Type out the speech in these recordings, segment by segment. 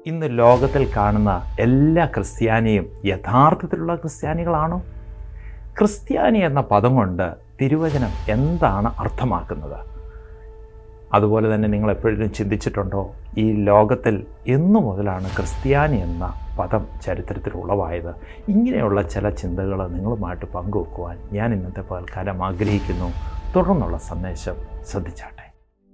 ഇന്ന് ലോകത്തിൽ കാണുന്ന എല്ലാ ക്രിസ്ത്യാനിയും യഥാർത്ഥത്തിലുള്ള ക്രിസ്ത്യാനികളാണോ ക്രിസ്ത്യാനി എന്ന പദം കൊണ്ട് തിരുവചനം എന്താണ് അർത്ഥമാക്കുന്നത് അതുപോലെ തന്നെ നിങ്ങൾ എപ്പോഴും ചിന്തിച്ചിട്ടുണ്ടോ ഈ ലോകത്തിൽ എന്നു മുതലാണ് ക്രിസ്ത്യാനി എന്ന പദം ചരിത്രത്തിൽ ഉളവായത് ഇങ്ങനെയുള്ള ചില ചിന്തകൾ നിങ്ങളുമായിട്ട് പങ്കുവെക്കുവാൻ ഞാൻ ഇന്നത്തെ പകൽക്കാലം ആഗ്രഹിക്കുന്നു തുടർന്നുള്ള സന്ദേശം ശ്രദ്ധിച്ചാട്ടെ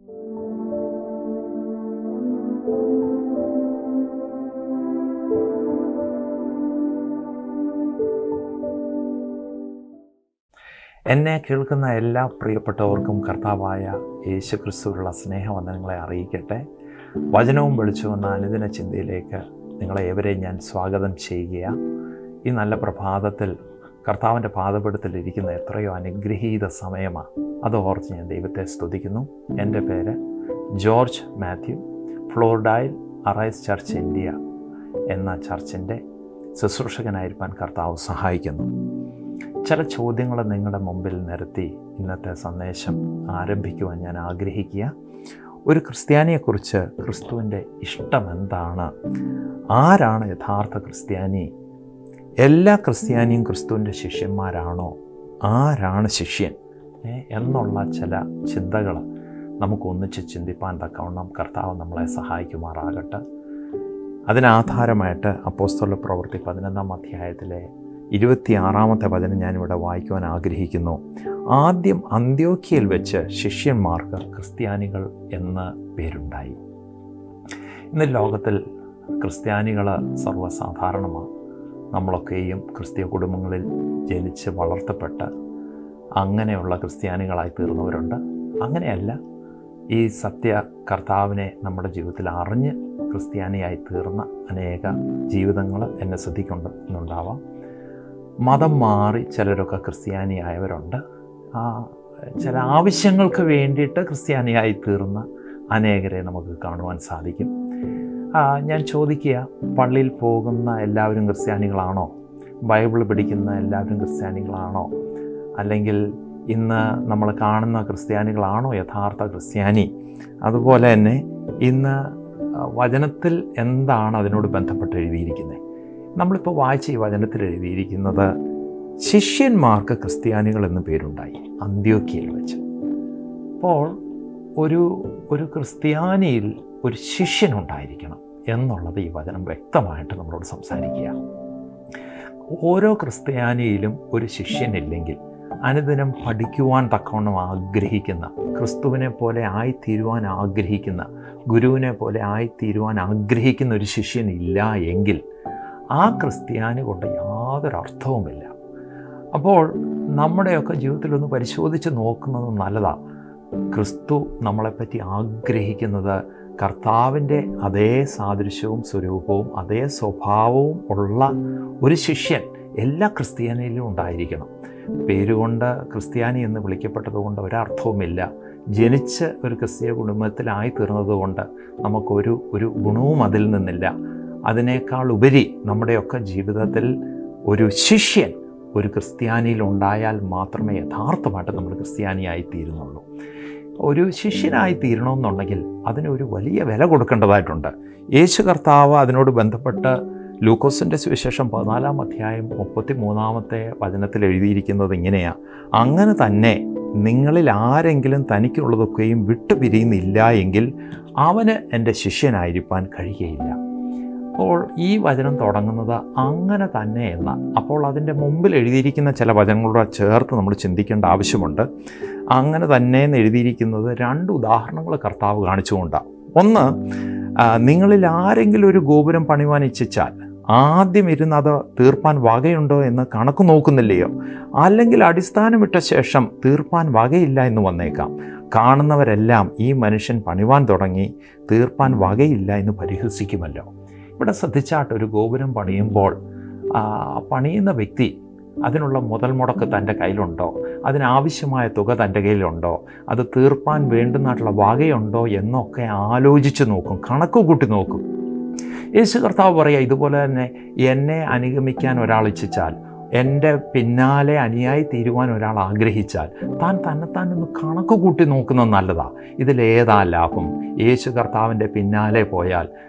എന്നെ കേൾക്കുന്ന എല്ലാ പ്രിയപ്പെട്ടവർക്കും കർത്താവായ യേശു ക്രിസ്തുവിലുള്ള സ്നേഹവന്ദനങ്ങളെ അറിയിക്കട്ടെ വചനവും വെളിച്ചവും അനുദിന ചിന്തയിലേക്ക് നിങ്ങളെ ഏവരെയും ഞാൻ സ്വാഗതം ചെയ്യുകയാണ് ഈ നല്ല പ്രഭാതത്തിൽ കർത്താവിൻ്റെ പാദപീഠത്തിലിരിക്കുന്ന എത്രയോ അനുഗ്രഹീത സമയമാണ് അത് ഓർത്ത് ഞാൻ ദൈവത്തെ സ്തുതിക്കുന്നു എൻ്റെ പേര് ജോർജ് മാത്യു ഫ്ലോർഡായിൽ അറൈസ് ചർച്ച് ഇന്ത്യ എന്ന ചർച്ചിൻ്റെ ശുശ്രൂഷകനായിരിക്കാൻ കർത്താവ് സഹായിക്കുന്നു ചില ചോദ്യങ്ങൾ നിങ്ങളുടെ മുമ്പിൽ നിരത്തി ഇന്നത്തെ സന്ദേശം ആരംഭിക്കുവാൻ ഞാൻ ആഗ്രഹിക്കുക ഒരു ക്രിസ്ത്യാനിയെക്കുറിച്ച് ക്രിസ്തുവിൻ്റെ ഇഷ്ടം എന്താണ് ആരാണ് യഥാർത്ഥ ക്രിസ്ത്യാനി എല്ലാ ക്രിസ്ത്യാനിയും ക്രിസ്തുവിൻ്റെ ശിഷ്യന്മാരാണോ ആരാണ് ശിഷ്യൻ ഏ, എന്നുള്ള ചില ചിന്തകൾ നമുക്കൊന്നിച്ച് ചിന്തിപ്പാൻ തക്കവണ്ണം കർത്താവ് നമ്മളെ സഹായിക്കുമാറാകട്ടെ അതിനാധാരമായിട്ട് അപ്പോസ്തല പ്രവൃത്തി പതിനൊന്നാം അധ്യായത്തിലെ ഇരുപത്തിയാറാമത്തെ വചനം ഞാനിവിടെ വായിക്കുവാൻ ആഗ്രഹിക്കുന്നു ആദ്യം അന്ത്യോക്കിയയിൽ വെച്ച് ശിഷ്യന്മാർക്ക് ക്രിസ്ത്യാനികൾ എന്ന പേരുണ്ടായി ഇന്ന് ലോകത്തിൽ ക്രിസ്ത്യാനികൾ സർവ്വസാധാരണമാണ് നമ്മളൊക്കെയും ക്രിസ്തീയ കുടുംബങ്ങളിൽ ജനിച്ച് വളർത്തപ്പെട്ട് അങ്ങനെയുള്ള ക്രിസ്ത്യാനികളായി തീർന്നവരുണ്ട് അങ്ങനെയല്ല ഈ സത്യ കർത്താവിനെ നമ്മുടെ ജീവിതത്തിൽ അറിഞ്ഞ് ക്രിസ്ത്യാനിയായി തീർന്ന അനേക ജീവിതങ്ങൾ എന്നെ ശ്രദ്ധിക്കുന്നുണ്ടാവാം മതം മാറി ചിലരൊക്കെ ക്രിസ്ത്യാനിയായവരുണ്ട് ആ, ചില ആവശ്യങ്ങൾക്ക് വേണ്ടിയിട്ട് ക്രിസ്ത്യാനിയായി തീർന്ന അനേകരെ നമുക്ക് കാണുവാൻ സാധിക്കും ആ, ഞാൻ ചോദിക്കുക പള്ളിയിൽ പോകുന്ന എല്ലാവരും ക്രിസ്ത്യാനികളാണോ ബൈബിൾ പഠിക്കുന്ന എല്ലാവരും ക്രിസ്ത്യാനികളാണോ അല്ലെങ്കിൽ ഇന്ന് നമ്മൾ കാണുന്ന ക്രിസ്ത്യാനികളാണോ യഥാർത്ഥ ക്രിസ്ത്യാനി അതുപോലെ തന്നെ ഇന്ന് ആ, വചനത്തിൽ എന്താണ് അതിനോട് ബന്ധപ്പെട്ട് എഴുതിയിരിക്കുന്നത് നമ്മളിപ്പോൾ വായിച്ച ഈ വചനത്തിൽ എഴുതിയിരിക്കുന്നത് ശിഷ്യന്മാർക്ക് ക്രിസ്ത്യാനികൾ എന്ന് പേരുണ്ടായി അന്ത്യോക്കിയയിൽ വെച്ച് അപ്പോൾ ഒരു ഒരു ക്രിസ്ത്യാനിയിൽ ഒരു ശിഷ്യനുണ്ടായിരിക്കണം എന്നുള്ളത് ഈ വചനം വ്യക്തമായിട്ട് നമ്മളോട് സംസാരിക്കുക ഓരോ ക്രിസ്ത്യാനിയിലും ഒരു ശിഷ്യനില്ലെങ്കിൽ അനുദിനം പഠിക്കുവാൻ തക്കവണ്ണം ആഗ്രഹിക്കുന്ന ക്രിസ്തുവിനെ പോലെ ആയിത്തീരുവാൻ ആഗ്രഹിക്കുന്ന ഗുരുവിനെ പോലെ ആയിത്തീരുവാൻ ആഗ്രഹിക്കുന്ന ഒരു ശിഷ്യൻ ഇല്ല എങ്കിൽ ആ ക്രിസ്ത്യാനി കൊണ്ട് യാതൊരു അർത്ഥവുമില്ല അപ്പോൾ നമ്മുടെയൊക്കെ ജീവിതത്തിലൊന്ന് പരിശോധിച്ച് നോക്കുന്നത് നല്ലതാണ് ക്രിസ്തു നമ്മളെപ്പറ്റി ആഗ്രഹിക്കുന്നത് കർത്താവിൻ്റെ അതേ സാദൃശ്യവും സ്വരൂപവും അതേ സ്വഭാവവും ഉള്ള ഒരു ശിഷ്യൻ എല്ലാ ക്രിസ്ത്യാനിയിലും ഉണ്ടായിരിക്കണം പേരുകൊണ്ട് ക്രിസ്ത്യാനി എന്ന് വിളിക്കപ്പെട്ടതുകൊണ്ട് ഒരർത്ഥവുമില്ല ജനിച്ച് ഒരു ക്രിസ്തീയ കുടുംബത്തിലായി തീർന്നതുകൊണ്ട് നമുക്കൊരു ഒരു ഗുണവും അതിൽ നിന്നില്ല അതിനേക്കാൾ ഉപരി നമ്മുടെയൊക്കെ ജീവിതത്തിൽ ഒരു ശിഷ്യൻ ഒരു ക്രിസ്ത്യാനിയിൽ ഉണ്ടായാൽ മാത്രമേ യഥാർത്ഥമായിട്ട് നമ്മൾ ക്രിസ്ത്യാനിയായി തീരുന്നുള്ളൂ ഒരു ശിഷ്യനായി തീരണമെന്നുണ്ടെങ്കിൽ അതിനൊരു വലിയ വില കൊടുക്കേണ്ടതായിട്ടുണ്ട് യേശു കർത്താവ് അതിനോട് ബന്ധപ്പെട്ട് ലൂക്കോസിൻ്റെ സുവിശേഷം പതിനാലാം അധ്യായം മുപ്പത്തി മൂന്നാമത്തെ വചനത്തിൽ എഴുതിയിരിക്കുന്നത് ഇങ്ങനെയാണ് അങ്ങനെ തന്നെ നിങ്ങളിൽ ആരെങ്കിലും തനിക്കുള്ളതൊക്കെയും വിട്ടുപിരിയുന്നില്ല എങ്കിൽ അവന് എൻ്റെ ശിഷ്യനായിരിക്കാൻ കഴിയുകയില്ല അപ്പോൾ ഈ വചനം തുടങ്ങുന്നത് അങ്ങനെ തന്നെ എന്ന അപ്പോൾ അതിൻ്റെ മുമ്പിൽ എഴുതിയിരിക്കുന്ന ചില വചനങ്ങളോട് ചേർത്ത് നമ്മൾ ചിന്തിക്കേണ്ട ആവശ്യമുണ്ട് അങ്ങനെ തന്നെ എന്ന് എഴുതിയിരിക്കുന്നത് രണ്ട് ഉദാഹരണങ്ങൾ കർത്താവ് കാണിച്ചുകൊണ്ടാണ് ഒന്ന് ആ, നിങ്ങളിൽ ആരെങ്കിലും ഒരു ഗോപുരം പണിവാൻ ഇച്ഛിച്ചാൽ ആദ്യം ഇരുന്ന് അത് തീർപ്പാൻ വകയുണ്ടോ എന്ന് കണക്ക് നോക്കുന്നില്ലയോ അല്ലെങ്കിൽ അടിസ്ഥാനമിട്ട ശേഷം തീർപ്പാൻ വകയില്ല എന്ന് വന്നേക്കാം കാണുന്നവരെല്ലാം ഈ മനുഷ്യൻ പണിവാൻ തുടങ്ങി തീർപ്പാൻ വകയില്ല എന്ന് പരിഹസിക്കുമല്ലോ ഇവിടെ ശ്രദ്ധിച്ചാട്ട് ഒരു ഗോപുരം പണിയുമ്പോൾ ആ, പണിയുന്ന വ്യക്തി അതിനുള്ള മുതൽ മുടക്ക് തൻ്റെ കയ്യിലുണ്ടോ അതിനാവശ്യമായ തുക തൻ്റെ കയ്യിലുണ്ടോ അത് തീർപ്പാൻ വേണ്ടുന്നതായിട്ടുള്ള വകയുണ്ടോ എന്നൊക്കെ ആലോചിച്ച് നോക്കും കണക്ക് കൂട്ടി നോക്കും യേശു കർത്താവ് പറയുക ഇതുപോലെ തന്നെ എന്നെ അനുഗമിക്കാൻ ഒരാൾ ഇച്ഛിച്ചാൽ എൻ്റെ പിന്നാലെ അനുയായി തീരുവാൻ ഒരാൾ ആഗ്രഹിച്ചാൽ താൻ തന്നെത്താൻ ഒന്ന് കണക്ക് കൂട്ടി നോക്കുന്നത് നല്ലതാണ് ഇതിലേതാ ലാഭം യേശു കർത്താവിൻ്റെ പിന്നാലെ പോയാൽ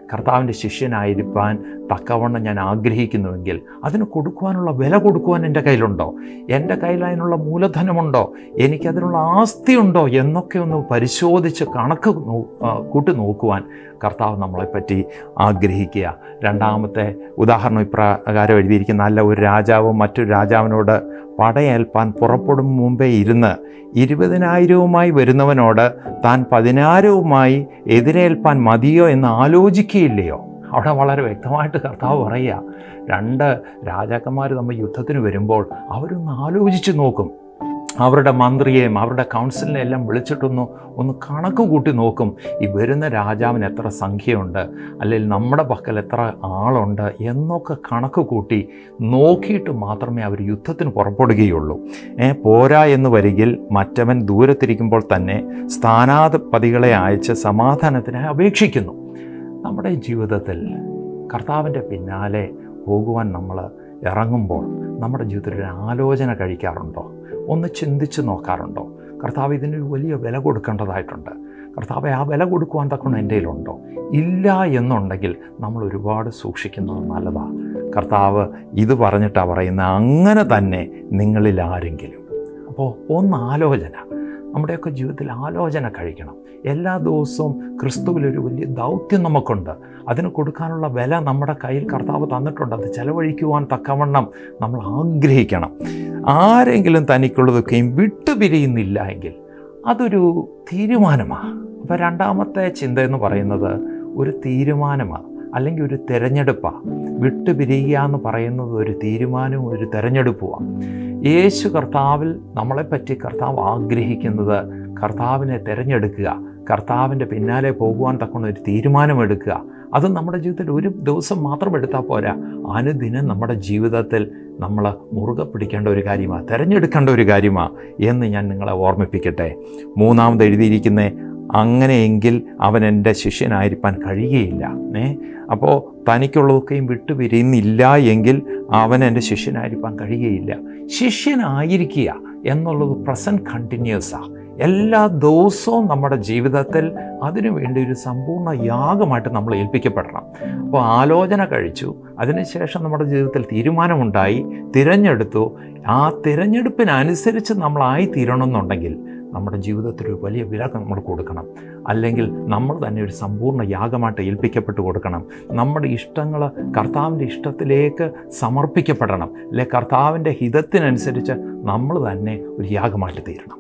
കർത്താവിൻ്റെ ശിഷ്യനായിരിക്കാൻ തക്കവണ്ണം ഞാൻ ആഗ്രഹിക്കുന്നുവെങ്കിൽ അതിന് കൊടുക്കുവാനുള്ള വില കൊടുക്കുവാൻ എൻ്റെ കയ്യിലുണ്ടോ എൻ്റെ കയ്യിൽ അതിനുള്ള മൂലധനമുണ്ടോ എനിക്കതിനുള്ള ആസ്തിയുണ്ടോ എന്നൊക്കെ ഒന്ന് പരിശോധിച്ച് കണക്ക് നോ ആ, കൂട്ടി നോക്കുവാൻ കർത്താവ് നമ്മളെപ്പറ്റി ആഗ്രഹിക്കുക രണ്ടാമത്തെ ഉദാഹരണം ഇപ്രകാരം എഴുതിയിരിക്കുന്ന അല്ല ഒരു രാജാവ് മറ്റൊരു രാജാവിനോട് പടയേൽപ്പാൻ പുറപ്പെടും മുമ്പേ ഇരുന്ന് ഇരുപതിനായിരവുമായി വരുന്നവനോട് താൻ പതിനായിരവുമായി എതിരേൽപ്പാൻ മതിയോ എന്ന് ആലോചിക്കുകയില്ലയോ അവിടെ വളരെ വ്യക്തമായിട്ട് കർത്താവ് പറയുക രണ്ട് രാജാക്കന്മാർ നമ്മൾ യുദ്ധത്തിന് വരുമ്പോൾ അവരൊന്ന് ആലോചിച്ച് നോക്കും അവരുടെ മന്ത്രിയെയും അവരുടെ കൗൺസിലിനെ എല്ലാം വിളിച്ചിട്ടൊന്ന് ഒന്ന് കണക്ക് കൂട്ടി നോക്കും ഈ വരുന്ന രാജാവിന് എത്ര സംഖ്യയുണ്ട് അല്ലെങ്കിൽ നമ്മുടെ പക്കൽ എത്ര ആളുണ്ട് എന്നൊക്കെ കണക്ക് കൂട്ടി നോക്കിയിട്ട് മാത്രമേ അവർ യുദ്ധത്തിന് പുറപ്പെടുകയുള്ളൂ ഏ, പോരാ എന്ന് വരികിൽ മറ്റവൻ ദൂരത്തിരിക്കുമ്പോൾ തന്നെ സ്ഥാനാധിപതികളെ അയച്ച് സമാധാനത്തിനായി അപേക്ഷിക്കുന്നു നമ്മുടെ ജീവിതത്തിൽ കർത്താവിൻ്റെ പിന്നാലെ പോകുവാൻ നമ്മൾ ഇറങ്ങുമ്പോൾ നമ്മുടെ ജീവിതത്തിൽ ഒരു ആലോചന കഴിക്കാറുണ്ടോ ഒന്ന് ചിന്തിച്ച് നോക്കാറുണ്ടോ കർത്താവ് ഇതിനൊരു വലിയ വില കൊടുക്കേണ്ടതായിട്ടുണ്ട് കർത്താവ് ആ വില കൊടുക്കുവാൻ തക്കണം എൻ്റെ കയ്യിലുണ്ടോ ഇല്ല എന്നുണ്ടെങ്കിൽ നമ്മൾ ഒരുപാട് സൂക്ഷിക്കുന്നത് നല്ലതാണ് കർത്താവ് ഇത് പറഞ്ഞിട്ടാണ് പറയുന്നത് അങ്ങനെ തന്നെ നിങ്ങളിൽ ആരെങ്കിലും അപ്പോൾ ഒന്ന് ആലോചന നമ്മുടെയൊക്കെ ജീവിതത്തിൽ ആലോചന കഴിക്കണം എല്ലാ ദിവസവും ക്രിസ്തുവിലൊരു വലിയ ദൗത്യം നമുക്കുണ്ട് അതിന് കൊടുക്കാനുള്ള വില നമ്മുടെ കയ്യിൽ കർത്താവ് തന്നിട്ടുണ്ട് അത് ചെലവഴിക്കുവാൻ തക്കവണ്ണം നമ്മൾ ആഗ്രഹിക്കണം ആരെങ്കിലും തനിക്കുള്ളതൊക്കെയും വിട്ടുപിരിയുന്നില്ല എങ്കിൽ അതൊരു തീരുമാനമാണ് അപ്പോൾ രണ്ടാമത്തെ ചിന്ത എന്ന് പറയുന്നത് ഒരു തീരുമാനമാണ് അല്ലെങ്കിൽ ഒരു തിരഞ്ഞെടുപ്പാണ് വിട്ടുപിരിയുക എന്ന് പറയുന്നത് ഒരു തീരുമാനവും ഒരു തിരഞ്ഞെടുപ്പുമാണ് യേശു കർത്താവിൽ നമ്മളെപ്പറ്റി കർത്താവ് ആഗ്രഹിക്കുന്നത് കർത്താവിനെ തിരഞ്ഞെടുക്കുക കർത്താവിൻ്റെ പിന്നാലെ പോകുവാൻ തക്കുന്ന ഒരു തീരുമാനമെടുക്കുക അത് നമ്മുടെ ജീവിതത്തിൽ ഒരു ദിവസം മാത്രം എടുത്താൽ പോരാ അനുദിനം നമ്മുടെ ജീവിതത്തിൽ നമ്മൾ മുറുകെ പിടിക്കേണ്ട ഒരു കാര്യമാണ് തിരഞ്ഞെടുക്കേണ്ട ഒരു കാര്യമാണ് എന്ന് ഞാൻ നിങ്ങളെ ഓർമ്മിപ്പിക്കട്ടെ മൂന്നാമത് എഴുതിയിരിക്കുന്ന അങ്ങനെയെങ്കിൽ അവൻ എൻ്റെ ശിഷ്യനായിരിക്കാൻ കഴിയുകയില്ല ഏ അപ്പോൾ തനിക്കുള്ളതൊക്കെയും വിട്ടു പിരിയുന്നില്ല എങ്കിൽ അവൻ എൻ്റെ ശിഷ്യനായിരിക്കാൻ കഴിയുകയില്ല ശിഷ്യനായിരിക്കുക എന്നുള്ളത് പ്രസൻറ്റ് കണ്ടിന്യൂസാണ് എല്ലാ ദിവസവും നമ്മുടെ ജീവിതത്തിൽ അതിനു വേണ്ടി ഒരു സമ്പൂർണ്ണ യാഗമായിട്ട് നമ്മൾ ഏൽപ്പിക്കപ്പെടണം അപ്പോൾ ആലോചന കഴിച്ചു അതിനുശേഷം നമ്മുടെ ജീവിതത്തിൽ തീരുമാനമുണ്ടായി തിരഞ്ഞെടുത്തു ആ തിരഞ്ഞെടുപ്പിനനുസരിച്ച് നമ്മളായി തീരണമെന്നുണ്ടെങ്കിൽ നമ്മുടെ ജീവിതത്തിൽ ഒരു വലിയ വില നമ്മൾ കൊടുക്കണം അല്ലെങ്കിൽ നമ്മൾ തന്നെ ഒരു സമ്പൂർണ്ണ യാഗമായിട്ട് ഏൽപ്പിക്കപ്പെട്ട് കൊടുക്കണം നമ്മുടെ ഇഷ്ടങ്ങൾ കർത്താവിൻ്റെ ഇഷ്ടത്തിലേക്ക് സമർപ്പിക്കപ്പെടണം അല്ലെ കർത്താവിൻ്റെ ഹിതത്തിനനുസരിച്ച് നമ്മൾ തന്നെ ഒരു യാഗമായിട്ട് തീരണം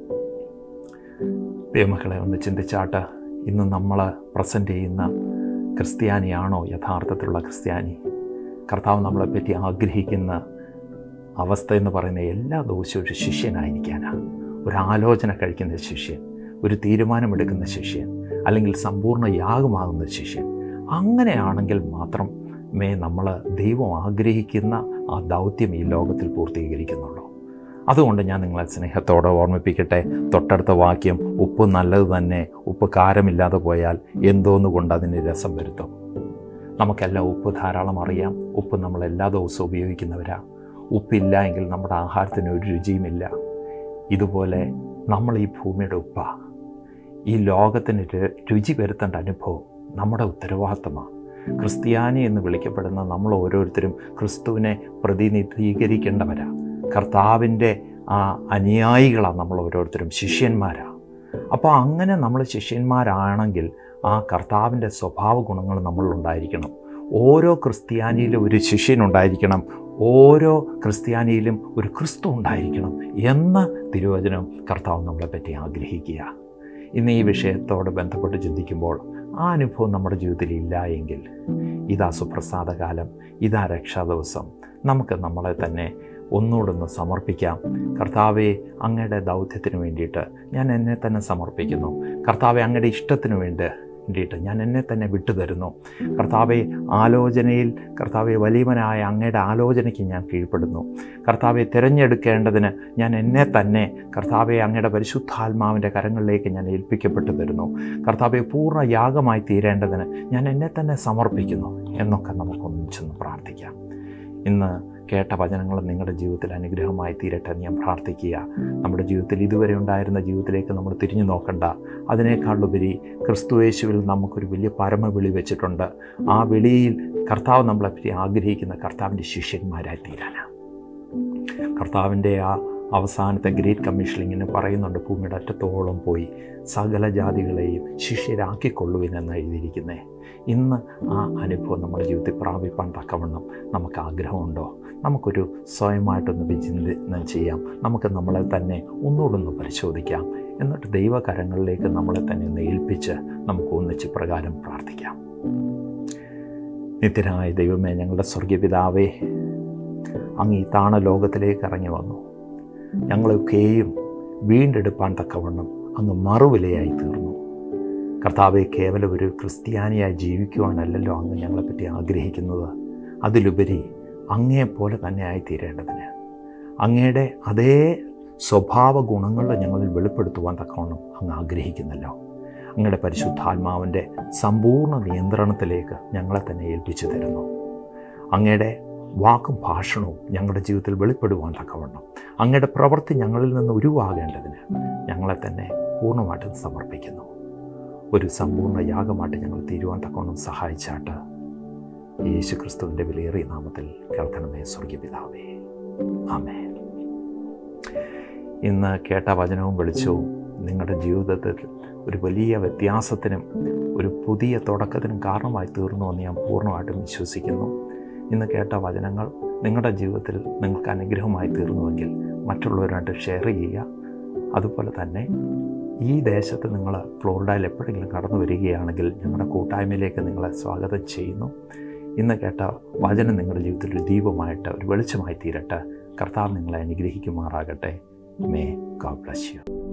ദൈവമക്കളെ ഒന്ന് ചിന്തിച്ചാട്ട് ഇന്ന് നമ്മൾ പ്രസൻറ്റ് ചെയ്യുന്ന ക്രിസ്ത്യാനിയാണോ യഥാർത്ഥത്തിലുള്ള ക്രിസ്ത്യാനി കർത്താവ് നമ്മളെപ്പറ്റി ആഗ്രഹിക്കുന്ന അവസ്ഥ എന്ന് പറയുന്ന എല്ലാ ദിവസവും ഒരു ശിഷ്യനായിരിക്കാനാണ് ഒരു ആലോചന കഴിക്കുന്ന ശിഷ്യൻ ഒരു തീരുമാനമെടുക്കുന്ന ശിഷ്യൻ അല്ലെങ്കിൽ സമ്പൂർണ്ണ യാഗമാകുന്ന ശിഷ്യൻ അങ്ങനെയാണെങ്കിൽ മാത്രമേ നമ്മൾ ദൈവം ആഗ്രഹിക്കുന്ന ആ ദൗത്യം ഈ ലോകത്തിൽ പൂർത്തീകരിക്കുന്നുള്ളൂ അതുകൊണ്ട് ഞാൻ നിങ്ങളെ സ്നേഹത്തോടെ ഓർമ്മിപ്പിക്കട്ടെ തൊട്ടടുത്ത വാക്യം ഉപ്പ് നല്ലത് തന്നെ ഉപ്പ് കാരമില്ലാതെ പോയാൽ എന്തോന്ന് കൊണ്ട് അതിന് രസം വരുത്തും നമുക്കെല്ലാം ഉപ്പ് ധാരാളം അറിയാം ഉപ്പ് നമ്മൾ എല്ലാ ദിവസവും ഉപയോഗിക്കുന്നവരാ ഉപ്പില്ല എങ്കിൽ നമ്മുടെ ആഹാരത്തിന് ഒരു രുചിയുമില്ല ഇതുപോലെ നമ്മൾ ഈ ഭൂമിയുടെ ഉപ്പ ഈ ലോകത്തിന് രു- രുചി വരുത്തേണ്ട അനുഭവം നമ്മുടെ ഉത്തരവാദിത്തമാണ് ക്രിസ്ത്യാനി എന്ന് വിളിക്കപ്പെടുന്ന നമ്മൾ ഓരോരുത്തരും ക്രിസ്തുവിനെ പ്രതിനിധീകരിക്കേണ്ടവരാ കർത്താവിൻ്റെ ആ അനുയായികളാണ് നമ്മൾ ഓരോരുത്തരും ശിഷ്യന്മാരാണ് അപ്പോൾ അങ്ങനെ നമ്മൾ ശിഷ്യന്മാരാണെങ്കിൽ ആ കർത്താവിൻ്റെ സ്വഭാവ ഗുണങ്ങൾ നമ്മളിലുണ്ടായിരിക്കണം ഓരോ ക്രിസ്ത്യാനിയിലും ഒരു ശിഷ്യനുണ്ടായിരിക്കണം ഓരോ ക്രിസ്ത്യാനിയിലും ഒരു ക്രിസ്തു ഉണ്ടായിരിക്കണം എന്ന തിരുവചനം കർത്താവ് നമ്മളെപ്പറ്റി ആഗ്രഹിക്കുക ഇന്ന് ഈ വിഷയത്തോട് ബന്ധപ്പെട്ട് ചിന്തിക്കുമ്പോൾ ആ അനുഭവം നമ്മുടെ ജീവിതത്തിൽ ഇല്ല എങ്കിൽ ഇതാ സുപ്രസാദകാലം ഇതാ രക്ഷാ ദിവസം നമുക്ക് നമ്മളെ തന്നെ ഒന്നുകൂടൊന്ന് സമർപ്പിക്കാം കർത്താവെ അങ്ങയുടെ ദൗത്യത്തിന് വേണ്ടിയിട്ട് ഞാൻ എന്നെ തന്നെ സമർപ്പിക്കുന്നു കർത്താവെ അങ്ങയുടെ ഇഷ്ടത്തിന് വേണ്ടി വേണ്ടിയിട്ട് ഞാൻ എന്നെ തന്നെ വിട്ടുതരുന്നു കർത്താവെ ആലോചനയിൽ കർത്താവെ വലിയവനായ അങ്ങയുടെ ആലോചനയ്ക്ക് ഞാൻ കീഴ്പ്പെടുന്നു കർത്താവെ തിരഞ്ഞെടുക്കേണ്ടതിന് ഞാൻ എന്നെ തന്നെ കർത്താവെ അങ്ങയുടെ പരിശുദ്ധാത്മാവിൻ്റെ കരങ്ങളിലേക്ക് ഞാൻ ഏൽപ്പിക്കപ്പെട്ടു തരുന്നു കർത്താവെ പൂർണ്ണ യാഗമായി തീരേണ്ടതിന് ഞാൻ എന്നെ തന്നെ സമർപ്പിക്കുന്നു എന്നൊക്കെ നമുക്കൊന്നിച്ചൊന്ന് പ്രാർത്ഥിക്കാം ഇന്ന് കേട്ട വചനങ്ങൾ നിങ്ങളുടെ ജീവിതത്തിൽ അനുഗ്രഹമായി തീരട്ടെ എന്ന് ഞാൻ പ്രാർത്ഥിക്കുക നമ്മുടെ ജീവിതത്തിൽ ഇതുവരെ ഉണ്ടായിരുന്ന ജീവിതത്തിലേക്ക് നമ്മൾ തിരിഞ്ഞു നോക്കണ്ട അതിനേക്കാളുപരി ക്രിസ്തുവേശുവിൽ നമുക്കൊരു വലിയ പരമവിളി വെച്ചിട്ടുണ്ട് ആ വിളിയിൽ കർത്താവ് നമ്മളെപ്പറ്റി ആഗ്രഹിക്കുന്ന കർത്താവിൻ്റെ ശിഷ്യന്മാരായി തീരാനാണ് കർത്താവിൻ്റെ ആ അവസാനത്തെ ഗ്രേറ്റ് കമ്മീഷനിങ്ങിന് പറയുന്നുണ്ട് ഭൂമിയുടെ അറ്റത്തോളം പോയി സകല ജാതികളെയും ശിഷ്യരാക്കിക്കൊള്ളുവിനെന്ന് എഴുതിയിരിക്കുന്നേ ഇന്ന് ആ അനുഭവം നമ്മുടെ ജീവിതത്തിൽ പ്രാപിപ്പാൻ തക്കവണ്ണം നമുക്ക് ആഗ്രഹമുണ്ടോ നമുക്കൊരു സ്വയമായിട്ടൊന്ന് വിചിന്തനം ചെയ്യാം നമുക്ക് നമ്മളെ തന്നെ ഒന്നുകൂടൊന്ന് പരിശോധിക്കാം എന്നിട്ട് ദൈവകരങ്ങളിലേക്ക് നമ്മളെ തന്നെ ഒന്ന് ഏൽപ്പിച്ച് നമുക്ക് ഒന്നിച്ച് പ്രകാരം പ്രാർത്ഥിക്കാം നിത്യനായ ദൈവമേ ഞങ്ങളുടെ സ്വർഗീയപിതാവേ അങ്ങ് ഈ താണ ലോകത്തിലേക്ക് ഇറങ്ങി വന്നു ഞങ്ങളൊക്കെയും വീണ്ടെടുപ്പാൻ തക്കവണ്ണം അങ്ങ് മറുവിലയായി തീർന്നു കർത്താവെ കേവലം ഒരു ക്രിസ്ത്യാനിയായി ജീവിക്കുവാനല്ലല്ലോ അങ്ങ് ഞങ്ങളെപ്പറ്റി ആഗ്രഹിക്കുന്നത് അതിലുപരി അങ്ങയെപ്പോലെ തന്നെ ആയിത്തീരേണ്ടതിന് അങ്ങയുടെ അതേ സ്വഭാവ ഗുണങ്ങൾ ഞങ്ങളിൽ വെളിപ്പെടുത്തുവാൻ തക്കവണ്ണം അങ്ങ് ആഗ്രഹിക്കുന്നല്ലോ അങ്ങയുടെ പരിശുദ്ധാത്മാവിൻ്റെ സമ്പൂർണ്ണ നിയന്ത്രണത്തിലേക്ക് ഞങ്ങളെ തന്നെ ഏൽപ്പിച്ചു തരുന്നു അങ്ങയുടെ വാക്കും ഭാഷണവും ഞങ്ങളുടെ ജീവിതത്തിൽ വെളിപ്പെടുവാൻ തക്കവണ്ണം അങ്ങയുടെ പ്രവൃത്തി ഞങ്ങളിൽ നിന്ന് ഉരുവാകേണ്ടതിന് ഞങ്ങളെ തന്നെ പൂർണ്ണമായിട്ടും സമർപ്പിക്കുന്നു ഒരു സമ്പൂർണ്ണ യാഗമായിട്ട് ഞങ്ങൾ തീരുവാൻ തക്കവണ്ണം സഹായിച്ചാട്ട് യേശു ക്രിസ്തുവിൻ്റെ വിലയേറിയ നാമത്തിൽ കേൾക്കണമേ സ്വർഗീയപിതാവേ ആമേ ഇന്ന് കേട്ട വചനവും വെളിച്ചവും നിങ്ങളുടെ ജീവിതത്തിൽ ഒരു വലിയ വ്യത്യാസത്തിനും ഒരു പുതിയ തുടക്കത്തിനും കാരണമായി തീർന്നുവെന്ന് ഞാൻ പൂർണ്ണമായിട്ടും വിശ്വസിക്കുന്നു ഇന്ന് കേട്ട വചനങ്ങൾ നിങ്ങളുടെ ജീവിതത്തിൽ നിങ്ങൾക്ക് അനുഗ്രഹമായി തീർന്നുവെങ്കിൽ മറ്റുള്ളവരുമായിട്ട് ഷെയർ ചെയ്യുക അതുപോലെ തന്നെ ഈ ദേശത്ത് നിങ്ങൾ ഫ്ലോറിഡയിൽ എപ്പോഴെങ്കിലും കടന്നു വരികയാണെങ്കിൽ ഞങ്ങളുടെ കൂട്ടായ്മയിലേക്ക് നിങ്ങളെ സ്വാഗതം ചെയ്യുന്നു ഇന്ന് കേട്ട വചനം നിങ്ങളുടെ ജീവിതത്തിൽ ഒരു ദീപമായിട്ട് ഒരു വെളിച്ചമായി തീരട്ടെ കർത്താവ് നിങ്ങളെ അനുഗ്രഹിക്കുമാറാകട്ടെ മേ ഗോഡ് ബ്ലസ് യു